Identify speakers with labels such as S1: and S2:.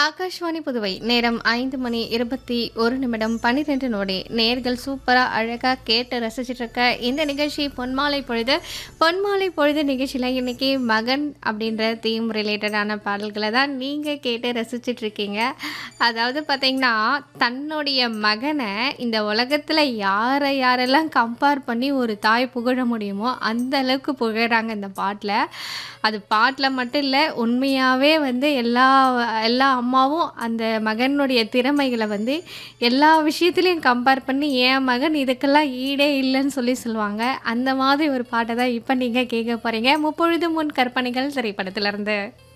S1: ஆகாஷ்வாணி புதுவை நேரம் ஐந்து மணி இருபத்தி ஒரு நிமிடம் பன்னிரெண்டு நொடி நேர்கள் சூப்பராக அழகாக கேட்டு ரசிச்சிட்டு இருக்க இந்த நிகழ்ச்சி பொன்மாலை பொழுது பொன்மாலை பொழுது நிகழ்ச்சியில் இன்னைக்கு மகன் அப்படின்ற தீம் ரிலேட்டடான பாடல்களை தான் நீங்கள் கேட்டு ரசிச்சிட்டு இருக்கீங்க அதாவது பார்த்தீங்கன்னா தன்னுடைய மகனை இந்த உலகத்தில் யாரை யாரெல்லாம் கம்பேர் பண்ணி ஒரு தாய் புகழ முடியுமோ அந்த அளவுக்கு புகழறாங்க இந்த பாட்டில் அது பாட்டில் மட்டும் இல்லை உண்மையாகவே வந்து எல்லா எல்லா அம்மாவும் அந்த மகனுடைய திறமைகளை வந்து எல்லா விஷயத்துலையும் கம்பேர் பண்ணி என் மகன் இதுக்கெல்லாம் ஈடே இல்லைன்னு சொல்லி சொல்லுவாங்க அந்த மாதிரி ஒரு பாட்டை தான் இப்போ நீங்கள் கேட்க போகிறீங்க முப்பொழுது முன் கற்பனைகள் திரைப்படத்திலேருந்து